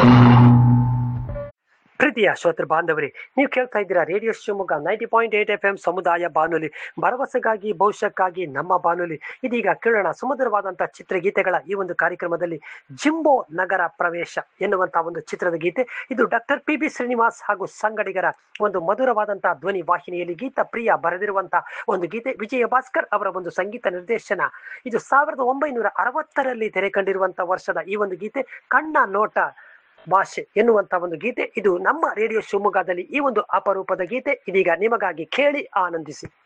ಪ್ರೀತಿಯ ಶ್ರೋತೃ ಬಾಂಧವರೇ ನೀವು ಕೇಳ್ತಾ ಇದ್ದೀರಾ radio Shivamogga ninety point eight F M ಸಮುದಾಯ ಬಾನುಲಿ ಭರವಸೆಗಾಗಿ ಭವಿಷ್ಯಕ್ಕಾಗಿ ನಮ್ಮ ಬಾನುಲಿ ಇದೀಗ ಕೇಳೋಣ ಸುಮಧುರವಾದಂತಹ ಚಿತ್ರಗೀತೆಗಳ ಈ ಒಂದು ಕಾರ್ಯಕ್ರಮದಲ್ಲಿ ಜಿಂಬೋ ನಗರ ಪ್ರವೇಶ ಎನ್ನುವಂತಹ ಒಂದು ಚಿತ್ರದ ಗೀತೆ ಇದು ಡಾಕ್ಟರ್ ಪಿ ಬಿ ಶ್ರೀನಿವಾಸ್ ಹಾಗೂ ಸಂಗಡಿಗರ ಒಂದು ಮಧುರವಾದಂತಹ ಧ್ವನಿ ವಾಹಿನಿಯಲ್ಲಿ ಗೀತ ಪ್ರಿಯ ಬರೆದಿರುವಂತಹ ಒಂದು ಗೀತೆ ವಿಜಯ ಭಾಸ್ಕರ್ ಅವರ ಒಂದು ಸಂಗೀತ ನಿರ್ದೇಶನ ಇದು ಸಾವಿರದ ಒಂಬೈನೂರ ಅರವತ್ತರಲ್ಲಿ ತೆರೆ ಕಂಡಿರುವಂತಹ ವರ್ಷದ ಈ ಒಂದು ಗೀತೆ ಕಣ್ಣ ನೋಟ ಭಾಷೆ ಎನ್ನುವಂತ ಒಂದು ಗೀತೆ ಇದು ನಮ್ಮ ರೇಡಿಯೋ ಶಿವಮೊಗ್ಗದಲ್ಲಿ ಈ ಒಂದು ಅಪರೂಪದ ಗೀತೆ ಇದೀಗ ನಿಮಗಾಗಿ ಕೇಳಿ ಆನಂದಿಸಿ